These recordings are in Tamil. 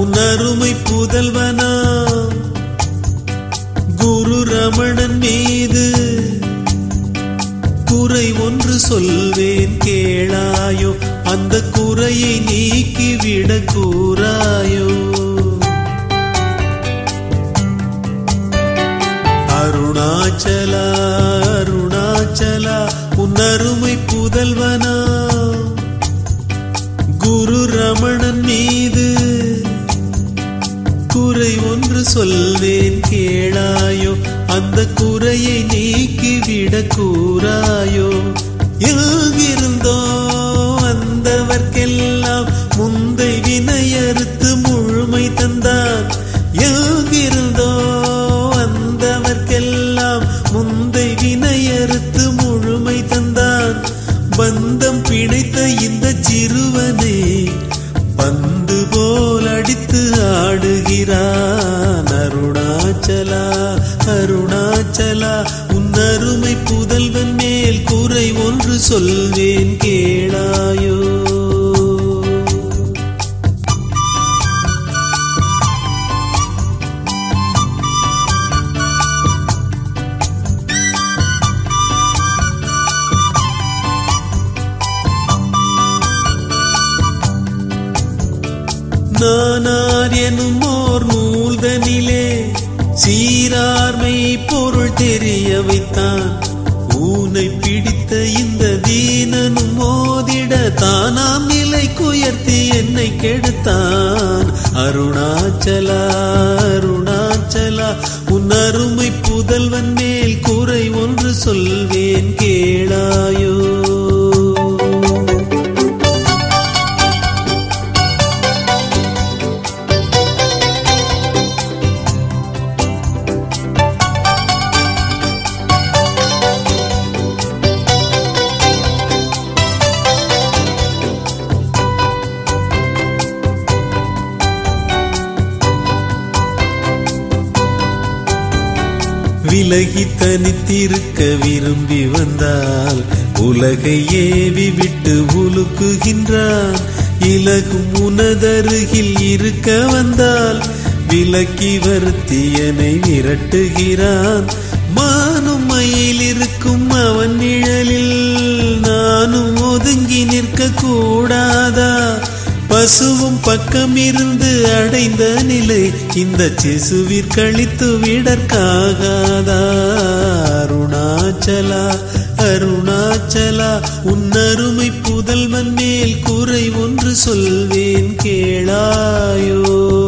உன் அருமை புதல்வனா குரு ரமணன் மீது குறை ஒன்று சொல்வேன் கேளாயோ அந்த குறையை நீக்கிவிட கூறாயோ அருணாச்சலா அருணாச்சலா உன் அருமை புதல்வனா குரு ரமணன் மீது குறை ஒன்று சொல்வேன் கேளாயோ அந்த குறையை நீக்கிவிட கூறாயோ எங்கிருந்தோ வந்தவர்க்கெல்லாம் முந்தை வினையறுத்து முழுமை தந்தான் எங்கிருந்தோ வந்தவர்க்கெல்லாம் முந்தை வினையறுத்து முழுமை தந்தான் பந்தம் பிணைத்த இந்த சிறுவனே பந்து போல் அடித்து ஆடுகிறான் அருணாச்சலா அருணாச்சலா உன் அருமை புதல்வன் மேல் குறை ஒன்று சொல்வேன் கேளாயோ நானார் எனும் ஓர் நூல்தனிலே சீரார்மை பொருள் தெரிய வைத்தான் ஊனை பிடித்த இந்த தீனனும் மோதிட தானாம் நிலை குயர்த்தி என்னை கெடுத்தான் அருணாச்சலா அருணாச்சலா உன் அருமை புதல்வன் மேல் குறை ஒன்று சொல்வேன் கேளாயோ விலகி தனித்திருக்க விரும்பி வந்தால் உலகை ஏவி விட்டு உலுக்குகின்றான் இலகும் உனதருகில் இருக்க வந்தால் விலக்கி வருத்தியனை விரட்டுகிறான் மானும் மயில் இருக்கும் அவன் நிழலில் நானும் ஒதுங்கி நிற்க கூடாதா பசுவும் பக்கம் இருந்து அடைந்த நிலை இந்த சிசுவிற் கழித்து விடற்காகாதா அருணாச்சலா அருணாச்சலா உன் அருமை புதல்வன் மேல் குறை ஒன்று சொல்வேன் கேளாயோ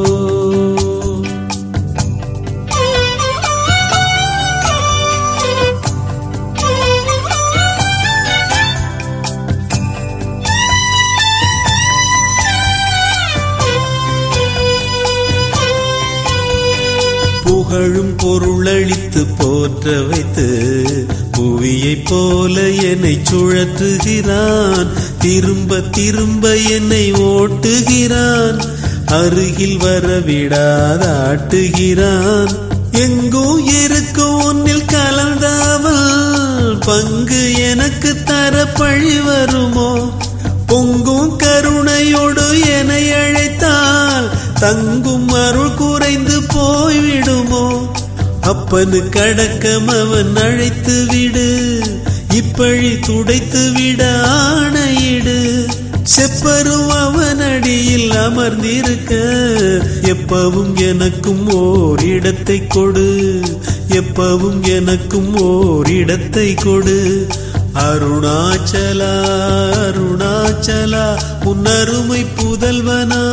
புகழும் பொருளளித்து போற்ற வைத்து புவியைப் போல என்னை சுழற்றுகிறான் திரும்ப திரும்ப என்னை ஓட்டுகிறான் அருகில் வர விடாதாட்டுகிறான் எங்கோ இருக்கும் ஒன்னில் கலந்தாமல் பங்கு எனக்கு தர பழி வருமோ பொங்கும் கருணையோடு என்னை அழைத்தால் தங்கும் அருள் குறைந்து போய்விடுமோ அப்பனு கடக்கம் அவன் அழைத்து விடு இப்பழி துடைத்து விட ஆணையிடு செப்பரும் அவன் அடியில் அமர்ந்திருக்க எப்பவும் எனக்கும் ஓர் இடத்தை கொடு எப்பவும் எனக்கும் ஓர் இடத்தை கொடு அருணாச்சலா அருணாச்சலா உன் அருமை புதல்வனா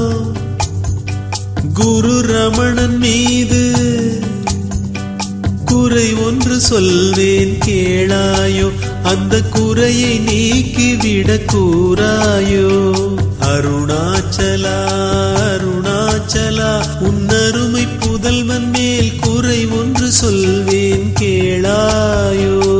குரு ரமணன் மீது குறை ஒன்று சொல்வேன் கேளாயோ அந்த குறையை நீக்கிவிட கூறாயோ அருணாச்சலா அருணாச்சலா உன் அருமை புதல்வன் மேல் குறை ஒன்று சொல்வேன் கேளாயோ